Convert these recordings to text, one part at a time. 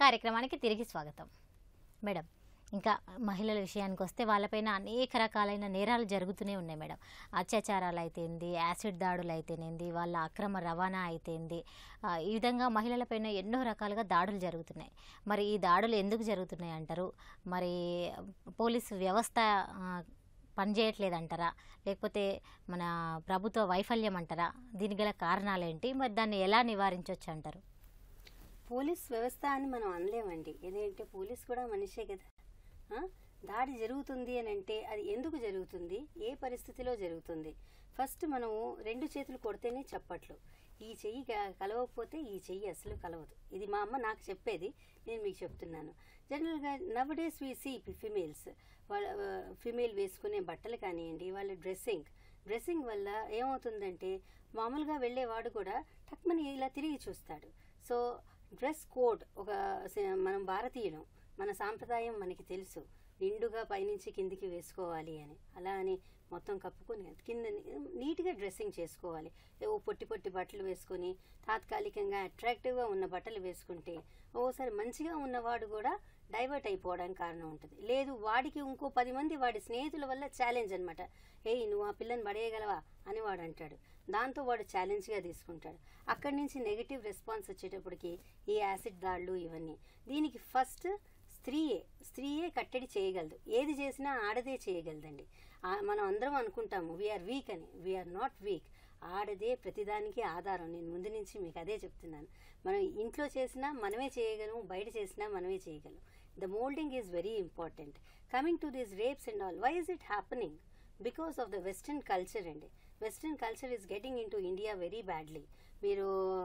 కార్యక్రమానికి తిరిగి స్వాగతం మేడం ఇంకా మహిళల విషయానికి వస్తే వాళ్ళపైన అనేక రకాలైన నేరాలు జరుగుతూనే ఉన్నాయి మేడం అత్యాచారాలు అయితేంది యాసిడ్ దాడులు అయితేనేంది వాళ్ళ అక్రమ రవాణా అయితేంది ఆ, ఈ విధంగా మహిళలపైన ఎన్నో రకాలుగా దాడులు జరుగుతున్నాయి మరి ఈ దాడులు ఎందుకు జరుగుతున్నాయి అంటారు మరి పోలీసు వ్యవస్థ ఆ, పనిచేయట్లేదంటారా లేకపోతే మన ప్రభుత్వ వైఫల్యం అంటారా దీనికి గల కారణాలేంటి మరి దాన్ని ఎలా నివారించవచ్చు అంటారు పోలీస్ వ్యవస్థ అని మనం అనలేమండి ఎందుకంటే పోలీస్ కూడా మనిషే కదా ఆ? దాడి జరుగుతుంది అని అంటే అది ఎందుకు జరుగుతుంది ఏ పరిస్థితిలో జరుగుతుంది ఫస్ట్ మనము రెండు చేతులు కొడితేనే చప్పట్లు ఈ చెయ్యి క- కలవకపోతే ఈ చెయ్యి అసలు కలవదు ఇది మా అమ్మ నాకు చెప్పేది నేను మీకు చెప్తున్నాను జనరల్గా nowadays we see females వాళ్ళ ఫిమేల్ వేసుకునే బట్టలు కానివ్వండి వాళ్ళ డ్రెస్సింగ్ డ్రెస్సింగ్ వల్ల ఏమవుతుందంటే మామూలుగా వెళ్ళేవాడు కూడా టక్మని ఇలా తిరిగి చూస్తాడు సో డ్రెస్ కోడ్ ఒక స- మనం భారతీయులం మన సాంప్రదాయం మనకి తెలుసు నిండుగా పైనుంచి కిందికి వేసుకోవాలి అని అలా అని మొత్తం కప్పుకొని కింద నీట్గా డ్రెస్సింగ్ చేసుకోవాలి ఏవో పొట్టి పొట్టి బట్టలు వేసుకొని తాత్కాలికంగా అట్రాక్టివ్గా ఉన్న బట్టలు వేసుకుంటే ఓసారి మంచిగా ఉన్నవాడు కూడా డైవర్ట్ అయిపోవడానికి కారణం ఉంటుంది లేదు వాడికి ఇంకో పది మంది వాడి స్నేహితుల వల్ల ఛాలెంజ్ అనమాట ఏయ్ నువ్వు ఆ పిల్లని పడేయగలవా అని వాడు అంటాడు దాంతో వాడు ఛాలెంజ్గా తీసుకుంటాడు అక్కడి నుంచి నెగిటివ్ రెస్పాన్స్ వచ్చేటప్పటికి ఈ యాసిడ్ దాళ్ళు ఇవన్నీ దీనికి ఫస్ట్ స్త్రీయే స్త్రీయే కట్టడి చేయగలదు ఏది చేసినా ఆడదే చేయగలదండి ఆ- మనం అందరం అనుకుంటాము వీఆర్ వీక్ అని వీఆర్ నాట్ వీక్ ఆడదే ప్రతిదానికి ఆధారం నేను ముందు నుంచి మీకు అదే చెప్తున్నాను మనం ఇంట్లో చేసినా మనమే చేయగలం బయట చేసినా మనమే చేయగలం the moulding is very important coming to these rapes and all why is it happening because of the western culture అండి western culture is getting into India very badly మీరు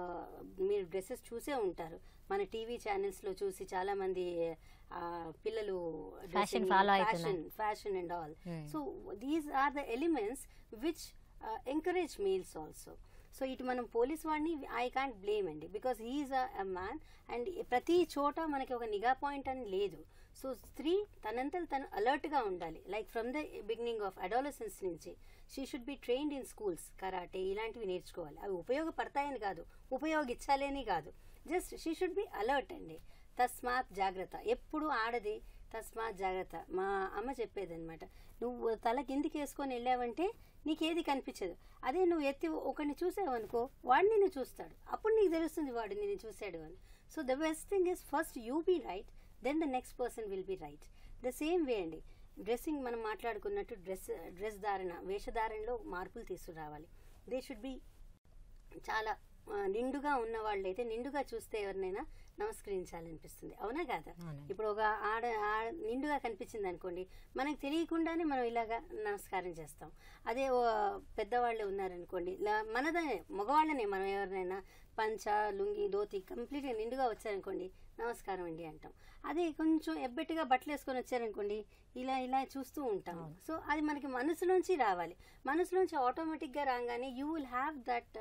మీరు డ్రెస్సెస్ చూసే ఉంటారు మన టీవీ ఛానల్స్లో చూసి చాలా మంది ఆ, పిల్లలు Fashion follow అవుతున్నారు. Fashion and all Hmm. So these are the elements which encourage males also so ఇటు మనం పోలీస్ వాడిని ఐ కాంట్ బ్లేమ్ అండి because he's a man and ప్రతి చోట మనకి ఒక నిఘా పాయింట్ అని లేదు సో స్త్రీ తనంతలు తను అలర్ట్గా ఉండాలి like from the beginning of adolescence నుంచి she should be trained in schools karate ఇలాంటివి నేర్చుకోవాలి అవి ఉపయోగపడతాయని కాదు ఉపయోగించాలి అని కాదు just she should be alert అండి తస్మాత్ జాగ్రత్త ఎప్పుడు ఆడది తస్మాత్ జాగ్రత్త మా అమ్మ చెప్పేది అనమాట నువ్వు తల కిందికి వేసుకొని వెళ్ళావంటే నీకేది కనిపించదు అదే నువ్వు ఎత్తి ఒకరిని చూసావు అనుకో వాడిని నువ్వు చూస్తాడు అప్పుడు నీకు తెలుస్తుంది వాడు నేను చూశాడు అని so the best thing is first you be right then the next person will be right the same way అండి డ్రెస్సింగ్ మనం మాట్లాడుకున్నట్టు డ్రెస్ డ్రెస్ ధారణ వేషధారణలో మార్పులు తీసుకురావాలి దే షుడ్ బి చాలా ఆ, నిండుగా ఉన్న వాళ్ళైతే నిండుగా చూస్తే ఎవరినైనా నమస్కరించాలనిపిస్తుంది అవునా కాదా అవునండి. ఇప్పుడు ఒక ఆడ ఆడ- నిండుగా కనిపించింది అనుకోండి మనకు తెలియకుండానే మనం ఇలాగా నమస్కారం చేస్తాం అదే ఓ పెద్దవాళ్ళు ఉన్నారనుకోండి లా- మనదే మగవాళ్ళనే మనం ఎవరినైనా పంచ లుంగి ధోతి కంప్లీట్గా నిండుగా వచ్చారనుకోండి నమస్కారం అండి అంటాం అదే కొంచెం ఎబ్బెట్టుగా బట్టలు వేసుకొని వచ్చారనుకోండి ఇలా ఇలా చూస్తూ ఉంటాం సో అది మనకి మనసులోంచి రావాలి మనసులోంచి ఆటోమేటిక్గా రాగానే యూ విల్ హ్యావ్ దట్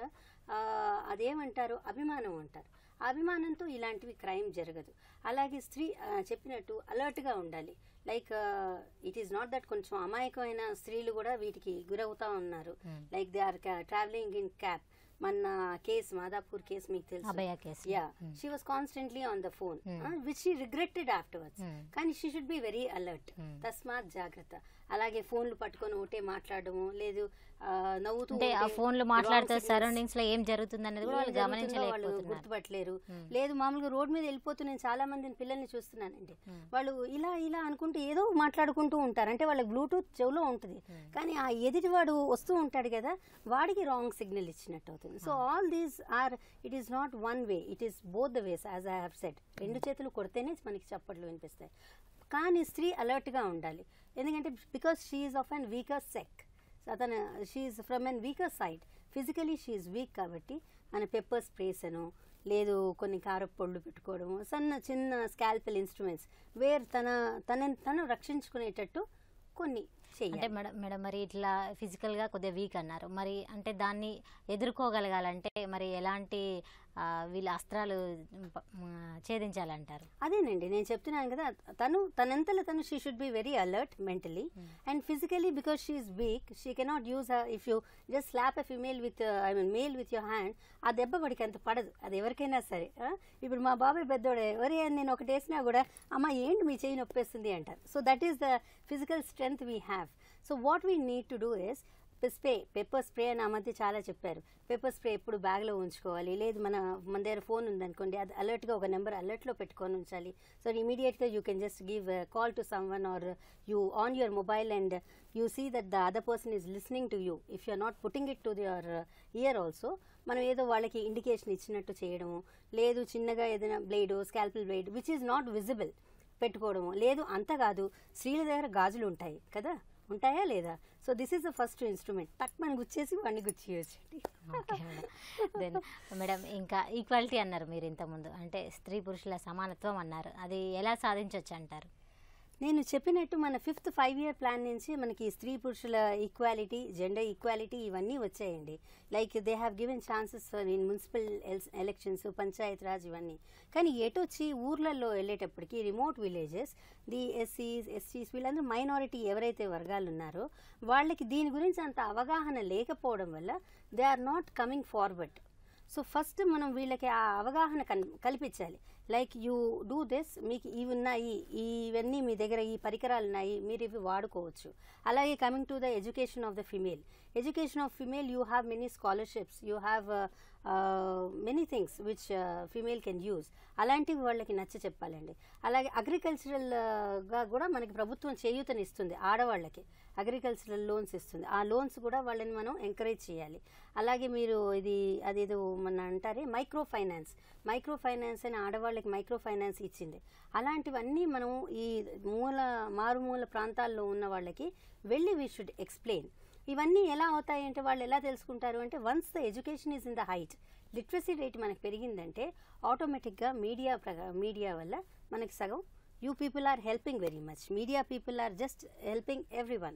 అదేమంటారు అభిమానం అంటారు ఆ అభిమానంతో ఇలాంటివి క్రైమ్ జరగదు అలాగే స్త్రీ ఆ, చెప్పినట్టు అలర్ట్గా ఉండాలి like it is not that కొంచెం అమాయకమైన స్త్రీలు కూడా వీటికి గురవుతా ఉన్నారు like they are travelling in cab మన కేస్ మాదాపూర్ కేస్ మీకు తెలుసు Abhaya case. Yeah Hmm. She was constantly on the phone Hmm. Which she regretted afterwards Hmm. కానీ she should be very alert Hmm. తస్మాత్ జాగ్రత్త అలాగే ఫోన్లు పట్టుకొని ఒకటే మాట్లాడము లేదు ఆ, నవ్వుతూ అంటే ఆ ఉంటే ఫోన్లు wrong మాట్లాడుతూ signals. సరౌండింగ్స్ లో ఏం జరుగుతుంది అనేది కూడా ఏం వాళ్ళు జరుగుతుందో వాళ్ళు గమనించలేకపోతున్నారు గుర్తుపట్టలేరు Hmm. లేదు మామూలుగా రోడ్ మీద వెళ్ళిపోతూ నేను చాలా మందిని పిల్లల్ని చూస్తున్నానండి Hmm. వాళ్ళు ఇలా ఇలా అనుకుంటూ ఏదో మాట్లాడుకుంటూ ఉంటారు అంటే వాళ్ళకి బ్లూటూత్ చెవులో ఉంటుంది Hmm. కానీ ఆ ఎదుటివాడు వస్తూ ఉంటాడు కదా వాడికి రాంగ్ సిగ్నల్ ఇచ్చినట్టు అవుతుంది so all these are it is not one way it is both the ways as I have said రెండు చేతులు కొడితేనే మనకి చప్పట్లు వినిపిస్తాయి కానీ స్త్రీ అలర్ట్గా ఉండాలి ఎందుకంటే because she's of an weaker sex అతను she's from an weaker side physically she's weak కాబట్టి మన పెప్పర్ స్ప్రేస్ అను లేదు కొన్ని కారపు పళ్ళు పెట్టుకోవడము సన్న చిన్న స్కాల్పెల్ ఇన్స్ట్రుమెంట్స్ వేర్ తన తనని తను రక్షించుకునేటట్టు కొన్ని అంటే చెయ్యాలి మేడం మేడం మరి ఇట్లా ఫిజికల్గా కొద్దిగా వీక్ అన్నారు మరి అంటే దాన్ని ఎదుర్కోగలగాలంటే మరి ఎలాంటి ఆ, వీళ్ళ అస్త్రాలు ప- మ, ఛేదించాలంటారు అదేనండి నేను చెప్తున్నాను కదా తను తనంతలో తను she should be very alert mentally and physically because she is weak she cannot use if you just slap a female with I mean male with your hand ఆ దెబ్బ వాడికి అంత పడదు అది ఎవరికైనా సరే ఆ? ఇప్పుడు మా బాబాయ్ పెద్దోడే ఎవరి నేను ఒకటి వేసినా కూడా అమ్మ ఏంటి మీ చేయి నొప్పేస్తుంది అంటారు so that is the physical strength we have so what we need to do is spray pepper spray అని ఆ మధ్య చాలా చెప్పారు పెప్పర్ స్ప్రే ఎప్పుడు బ్యాగ్లో ఉంచుకోవాలి లేదు మన మన దగ్గర ఫోన్ ఉందనుకోండి అది అలర్ట్గా ఒక నెంబర్ అలర్ట్లో పెట్టుకొని ఉంచాలి సో ఇమీడియట్గా you can just give call to someone or you on your mobile and you see that the other person is listening to you if you are not putting it to your ear also మనం ఏదో వాళ్ళకి indication ఇచ్చినట్టు చేయడము లేదు చిన్నగా ఏదైనా blade scalpel blade which is not visible పెట్టుకోవడము లేదు అంత కాదు స్త్రీల దగ్గర గాజులు ఉంటాయి కదా ఉంటాయా లేదా so this is the first instrument తక్కువ మనం గుచ్చేసి వాడిని గుచ్చేయచ్చండి ఓకే మేడం దెన్ మేడం ఇంకా ఈక్వాలిటీ అన్నారు మీరు ఇంతకుముందు అంటే స్త్రీ పురుషుల సమానత్వం అన్నారు అది ఎలా సాధించవచ్చు అంటారు నేను చెప్పినట్టు మన ఫిఫ్త్ ఫైవ్ ఇయర్ ప్లాన్ నుంచి మనకి స్త్రీ పురుషుల ఈక్వాలిటీ జెండర్ ఈక్వాలిటీ ఇవన్నీ వచ్చాయండి like they have given chances in municipal elections panchayat raj ఇవన్నీ కానీ ఎటొచ్చి ఊర్లలో వెళ్ళేటప్పటికి రిమోట్ విలేజెస్ ది ఎస్సీస్ ఎస్టీస్ వీళ్ళందరూ మైనారిటీ ఎవరైతే వర్గాలు ఉన్నారో వాళ్ళకి దీని గురించి అంత అవగాహన లేకపోవడం వల్ల they are not coming forward so first మనం వీళ్ళకి ఆ అవగాహన కన్ కల్పించాలి లైక్ యూ డూ దిస్ మీకు ఇవి ఉన్నాయి ఇవన్నీ మీ దగ్గర ఈ పరికరాలు ఉన్నాయి మీరు ఇవి వాడుకోవచ్చు అలాగే coming to the education of the female education of female you have many scholarships you have many things which female can use అలాంటివి వాళ్ళకి నచ్చ చెప్పాలండి అలాగే అగ్రికల్చరల్గా కూడా మనకి ప్రభుత్వం చేయూతనిస్తుంది ఆడవాళ్ళకి అగ్రికల్చరల్ లోన్స్ ఇస్తుంది ఆ లోన్స్ కూడా వాళ్ళని మనం ఎంకరేజ్ చేయాలి అలాగే మీరు ఇది అదేదో మన అంటారే మైక్రో ఫైనాన్స్ మైక్రో ఫైనాన్స్ అని ఆడవాళ్ళకి మైక్రో ఫైనాన్స్ ఇచ్చింది అలాంటివన్నీ మనం ఈ మూల మారుమూల ప్రాంతాల్లో ఉన్న వాళ్ళకి వెళ్ళి వీ షుడ్ ఎక్స్ప్లెయిన్ ఇవన్నీ ఎలా అవుతాయి అంటే వాళ్ళు ఎలా తెలుసుకుంటారు అంటే once the education is in the height literacy rate మనకు పెరిగిందంటే ఆటోమేటిక్గా మీడియా ప్రగా మీడియా వల్ల మనకి సగం you people are helping very much media people are just helping everyone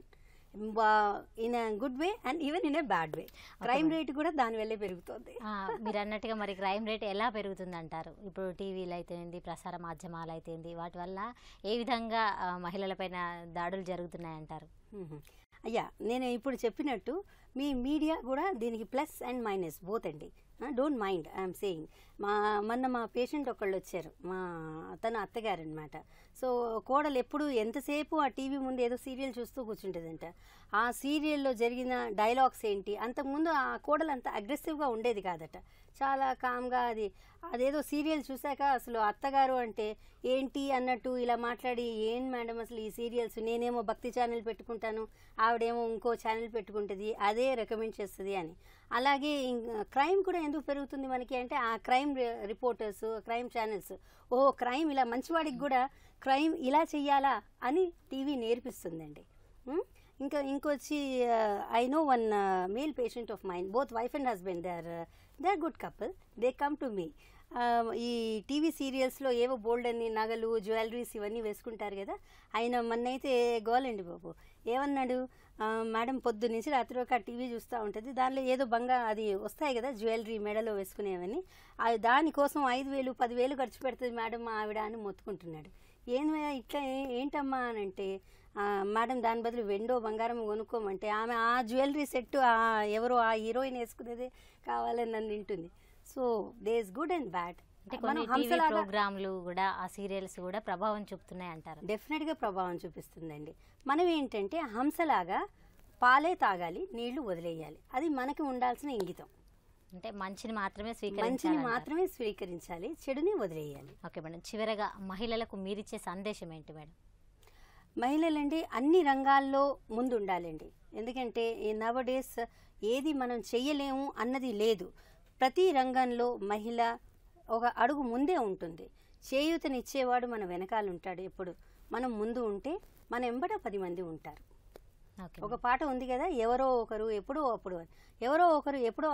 in a good way and even in a bad way crime rate కూడా దానివల్లే పెరుగుతుంది ఆ, మీరు అన్నట్టుగా మరి క్రైమ్ రేట్ ఎలా పెరుగుతుంది అంటారు ఇప్పుడు టీవీలు అయితేంది ప్రసార మాధ్యమాలు అయితేంది వాటి వల్ల ఏ విధంగా ఆ, మహిళలపైన దాడులు జరుగుతున్నాయి అంటారు మ్మ్. అయ్యా నేను ఇప్పుడు చెప్పినట్టు మీ మీడియా కూడా దీనికి ప్లస్ అండ్ మైనస్ బోత్ అండి డోంట్ మైండ్ ఐఎమ్ సేయింగ్ మా మొన్న మా పేషెంట్ ఒకళ్ళు వచ్చారు మా తన అత్తగారు అనమాట సో కోడలు ఎప్పుడు ఎంతసేపు ఆ టీవీ ముందు ఏదో సీరియల్ చూస్తూ కూర్చుంటుందంట ఆ సీరియల్లో జరిగిన డైలాగ్స్ ఏంటి అంతకుముందు ఆ కోడలు అంత అగ్రెసివ్గా ఉండేది కాదట చాలా కామ్గా అది అదేదో సీరియల్ చూశాక అసలు అత్తగారు అంటే ఏంటి అన్నట్టు ఇలా మాట్లాడి ఏం మేడం అసలు ఈ సీరియల్స్ నేనేమో భక్తి ఛానల్ పెట్టుకుంటాను ఆవిడేమో ఇంకో ఛానల్ పెట్టుకుంటుంది అదే రికమెండ్ చేస్తుంది అని అలాగే క్రైమ్ కూడా ఎందుకు పెరుగుతుంది మనకి అంటే ఆ క్రైమ్ రిపోర్టర్స్ క్రైమ్ ఛానల్స్ ఓ క్రైమ్ ఇలా మంచివాడికి కూడా క్రైమ్ ఇలా చెయ్యాలా అని టీవీ నేర్పిస్తుందండి ఉం? ఇంకా ఇంకొచ్చి I know one male patient of mind both wife and husband they are they are good couple they come to me ఈ టీవీ సీరియల్స్లో ఏవో బోల్డ్ అన్ని నగలు జ్యువెలరీస్ ఇవన్నీ వేసుకుంటారు కదా ఆయన మొన్నైతే గోలండి బాబు ఏమన్నాడు ఆ, మేడం పొద్దు నుంచి రాత్రి ఒక టీవీ చూస్తూ ఉంటుంది దానిలో ఏదో బంగా అది వస్తాయి కదా జ్యువెలరీ మెడలో వేసుకునేవని అది దానికోసం ఐదు వేలు పదివేలు ఖర్చు పెడుతుంది మేడం మా ఆవిడ అని మొత్తుకుంటున్నాడు ఏంది ఇట్లా ఏ- ఏంటమ్మా అని అంటే "ఆ, మేడం దాని బదులు వెండో బంగారం కొనుక్కోమంటే ఆమె ఆ జ్యువెలరీ సెట్ ఆ ఎవరో ఆ హీరోయిన్ వేసుకునేదే కావాలని నన్ను వింటుంది so they is good and bad అంటే కొన్ని టీవీ ప్రోగ్రాంలు కూడా ఆ సీరియల్స్ కూడా ప్రభావం చూపుతున్నాయి అంటారు డెఫినెట్గా ప్రభావం చూపిస్తుందండి మనం ఏంటంటే హంసలాగా పాలే తాగాలి నీళ్లు వదిలేయాలి అది మనకి ఉండాల్సిన ఇంగితం అంటే మంచిని మాత్రమే మంచిని స్వీకరించాలి మాత్రమే స్వీకరించాలి చెడుని వదిలేయాలి ఓకే మేడం చివరగా మహిళలకు మీరిచ్చే సందేశం ఏంటి మేడం మహిళలండి అన్ని రంగాల్లో ముందు ఉండాలండి ఎందుకంటే ఈ నవ డేస్ ఏది మనం చెయ్యలేము అన్నది లేదు ప్రతి రంగంలో మహిళ ఒక అడుగు ముందే ఉంటుంది చేయూతనిచ్చేవాడు మన వెనకాల ఉంటాడు ఎప్పుడు మనం ముందు ఉంటే మన ఎంబట పది మంది ఉంటారు ఓకే ఒక పాట ఉంది కదా ఎవరో ఒకరు ఎప్పుడో అప్పుడు అని. ఎవరో ఒకరు ఎప్పుడో అప్పుడు ముందడుగు వేస్తే వాళ్ళ వెనకాల పది మంది ఆటోమేటిక్గా ఫాలో అవుతారండి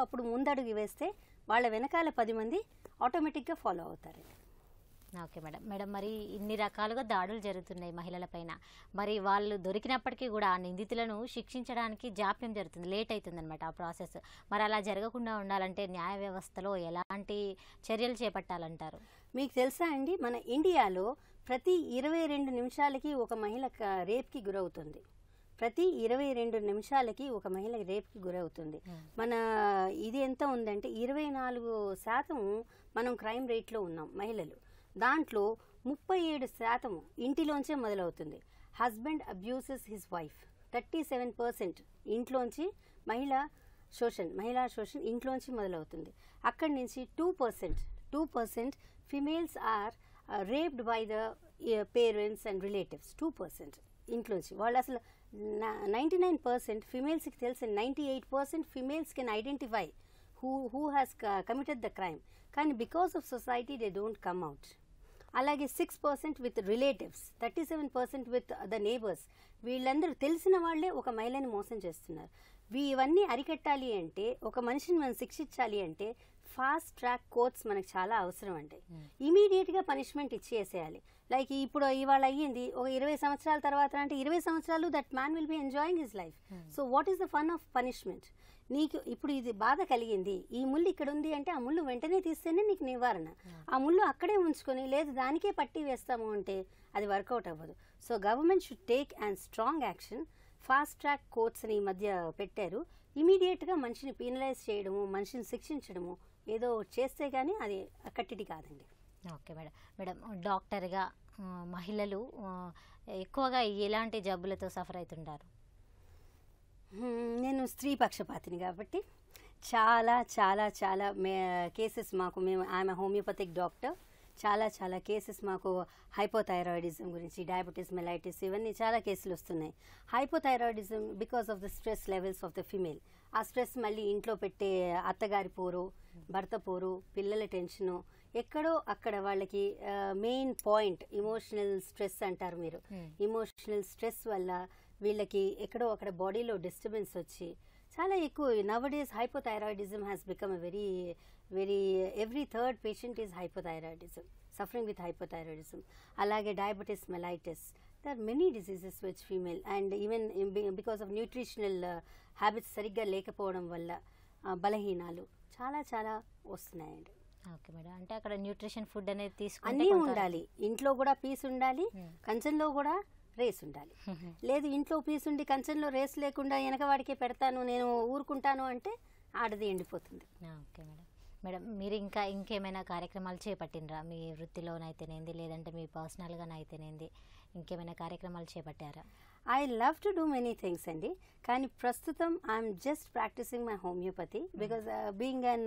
ఓకే మేడం మేడం మరి ఇన్ని రకాలుగా దాడులు జరుగుతున్నాయి మహిళలపైన మరి వాళ్ళు దొరికినప్పటికీ కూడా ఆ నిందితులను శిక్షించడానికి జాప్యం జరుగుతుంది లేట్ అవుతుందన్నమాట ఆ ప్రాసెస్ మరి అలా జరగకుండా ఉండాలంటే న్యాయ వ్యవస్థలో ఎలాంటి చర్యలు చేపట్టాలంటారు మీకు తెలుసా అండి మన ఇండియాలో ప్రతి ఇరవై రెండు నిమిషాలకి ఒక మహిళ క- రేప్కి గురవుతుంది ప్రతి ఇరవై రెండు నిమిషాలకి ఒక మహిళ రేప్కి గురవుతుంది మన ఇది ఎంత ఉందంటే ఇరవై నాలుగు శాతం మనం క్రైమ్ రేట్లో ఉన్నాం మహిళలు దాంట్లో ముప్పై ఏడు శాతం ఇంటిలోంచే మొదలవుతుంది husband abuses his wife thirty seven percent ఇంట్లోంచి మహిళ శోషణ మహిళా శోషణ ఇంట్లోంచి మొదలవుతుంది అక్కడి నుంచి two percent two percent females are raped by the parents and relatives two percent ఇంట్లోంచి వాళ్ళు అసలు నైంటీ నైన్ పర్సెంట్ ఫిమేల్స్కి తెలిసి ninety eight percent females can identify who who has committed the crime కానీ because of society they don't come out అలాగే six percent with relatives thirty seven percent with the neighbours వీళ్ళందరూ తెలిసిన వాళ్ళే ఒక మహిళని మోసం చేస్తున్నారు వీ ఇవన్నీ అరికట్టాలి అంటే ఒక మనిషిని మనం శిక్షించాలి అంటే ఫాస్ట్ ట్రాక్ కోర్ట్స్ మనకు చాలా అవసరం అండి ఇమీడియట్గా పనిష్మెంట్ ఇచ్చేసేయాలి లైక్ ఇప్పుడు ఇవాళ అయ్యింది ఒక ఇరవై సంవత్సరాల తర్వాత అంటే ఇరవై సంవత్సరాలు that man will be enjoying his life so what is the fun of punishment నీకు ఇప్పుడు ఇది బాధ కలిగింది ఈ ముళ్ళు ఇక్కడ ఉంది అంటే ఆ ముళ్ళు వెంటనే తీస్తేనే నీకు నివారణ ఆ ముళ్ళు అక్కడే ఉంచుకొని లేదు దానికే పట్టి వేస్తాము అంటే అది వర్కౌట్ అవ్వదు so government should take and strong action fast track కోర్ట్స్ని ఈ మధ్య పెట్టారు ఇమీడియట్గా మనిషిని పీనలైజ్ చేయడము మనిషిని శిక్షించడము ఏదో ఒకటి చేస్తే కానీ అది కట్టిటి కాదండి ఓకే మేడం మేడం డాక్టర్గా ఆ, మహిళలు ఆ, ఎక్కువగా ఎలాంటి జబ్బులతో సఫర్ అవుతుంటారు హ్మ్, నేను స్త్రీ పక్షపాతిని కాబట్టి చాలా చాలా చాలా మే కేసెస్ మాకు మేము ఆమె హోమియోపతిక్ డాక్టర్ చాలా చాలా కేసెస్ మాకు హైపోథైరాయిడిజం గురించి డయాబెటీస్ మెలైటిస్ ఇవన్నీ చాలా కేసులు వస్తున్నాయి hypothyroidism because of the stress levels of the female ఆ స్ట్రెస్ మళ్ళీ ఇంట్లో పెట్టే అత్తగారి పోరు భర్త పోరు పిల్లల టెన్షను ఎక్కడో అక్కడ వాళ్ళకి మెయిన్ పాయింట్ ఇమోషనల్ స్ట్రెస్ అంటారు మీరు Hmm. ఇమోషనల్ స్ట్రెస్ వల్ల వీళ్ళకి ఎక్కడో అక్కడ బాడీలో డిస్టర్బెన్స్ వచ్చి చాలా ఎక్కువ nowadays hypothyroidism has become a very very every third patient is hypothyroidism suffering with hypothyroidism అలాగే diabetes mellitus there many diseases which female and even because of nutritional habits సరిగ్గా లేకపోవడం వల్ల uh, బలహీనాలు చాలా చాలా వస్తున్నాయండి ఓకే మేడం అంటే అక్కడ nutrition food అనేది తీసుకుంటే అన్నీ కొంత- ఉండాలి ఇంట్లో కూడా పీస్ ఉండాలి Hmm. కంచంలో కూడా రేస్ ఉండాలి లేదు ఇంట్లో పీస్ ఉండి కంచంలో రేస్ లేకుండా వెనక వాడికే పెడతాను నేను ఊరుకుంటాను అంటే ఆడది ఎండిపోతుంది ఆ, ఓకే మేడం మేడం మీరు ఇంకా ఇంకేమైనా కార్యక్రమాలు చేపట్టినరా మీ వృత్తిలోనైతేనేంది లేదంటే మీ పర్సనల్గానైతేనేంది ఇంకేమైనా కార్యక్రమాలు చేపట్టారా I love to do many things అండి కానీ ప్రస్తుతం I'm just practising my homeopathy because being an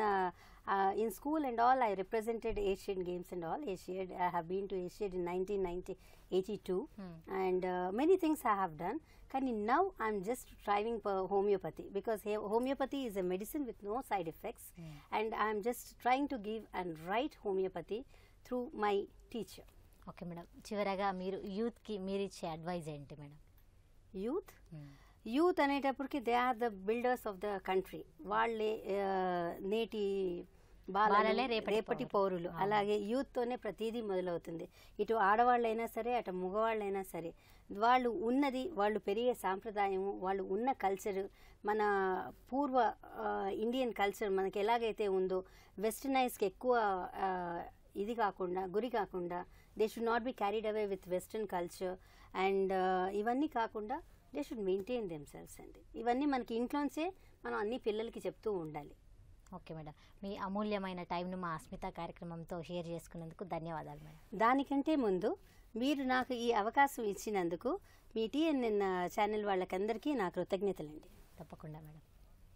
in school and all I represented Asian games and all Asiad I have been to Asiad in nineteen ninety eighty two Hmm. And many things I have done కానీ now I'm just thriving homeopathy because homeopathy is a medicine with no side effects Hmm. And I'm just trying to give and write homeopathy through my teacher okay madam చివరగా మీరు యూత్కి మీరు ఇచ్చే advise ఏంటి madam youth youth అనేటప్పటికి they are the builders of the country వాళ్ళే ఆ, నేటి బాలలు, బాలలే రేపటి రేపటి పౌరులు. పౌరులు అవును. అలాగే యూత్తోనే ప్రతిదీ మొదలవుతుంది ఇటు ఆడవాళ్ళైనా సరే అటు మగవాళ్ళైనా సరే వాళ్ళు ఉన్నది వాళ్ళు పెరిగే సాంప్రదాయము వాళ్ళు ఉన్న కల్చర్ మన పూర్వ ఆ, ఇండియన్ కల్చర్ మనకి ఎలాగైతే ఉందో వెస్టర్నైజ్కి ఎక్కువ ఆ, ఇది కాకుండా గురి కాకుండా they should not be carried away with western culture and ఇవన్నీ కాకుండా దే షుడ్ మెయింటైన్ దెమ్సెల్స్ అండి ఇవన్నీ మనకి ఇంట్లోంచే మనం అన్ని పిల్లలకి చెప్తూ ఉండాలి ఓకే మేడం మీ అమూల్యమైన టైంను మా అస్మిత కార్యక్రమంతో షేర్ చేసుకున్నందుకు ధన్యవాదాలు మేడం దానికంటే ముందు మీరు నాకు ఈ అవకాశం ఇచ్చినందుకు మీ టీఎన్ఎన్ ఛానల్ వాళ్ళకందరికీ నా కృతజ్ఞతలండి తప్పకుండా మేడం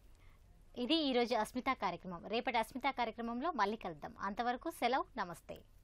ఇది ఈరోజు అస్మిత కార్యక్రమం రేపటి అస్మిత కార్యక్రమంలో మళ్ళీ కలుద్దాం అంతవరకు సెలవు నమస్తే